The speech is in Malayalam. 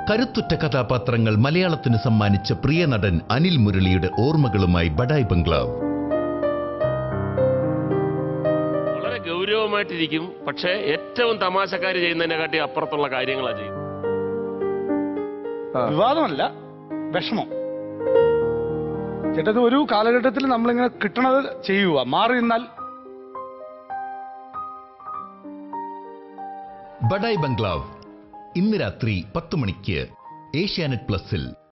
കരുത്തുറ്റ കഥാപാത്രങ്ങൾ മലയാളത്തിന് സമ്മാനിച്ച പ്രിയ നടൻ അനിൽ മുരളിയുടെ ഓർമ്മകളുമായി ബഡായ് ബംഗ്ലാവ് വളരെ ഗൗരവമായിട്ടിരിക്കും പക്ഷേ ഏറ്റവും തമാശക്കാര് ചെയ്യുന്നതിനെക്കാട്ടി അപ്പുറത്തുള്ള കാര്യങ്ങളാണ് ചെയ്യും വിവാദമല്ല വിഷമം ചേട്ടാ ഇത് ഒരു കാലഘട്ടത്തിൽ നമ്മളിങ്ങനെ കിട്ടണത് ചെയ്യുക മാറി നിന്നാൽ ബഡായ് ബംഗ്ലാവ് ഇന്ന് രാത്രി പത്ത് മണിക്ക് ഏഷ്യാനെറ്റ് പ്ലസിൽ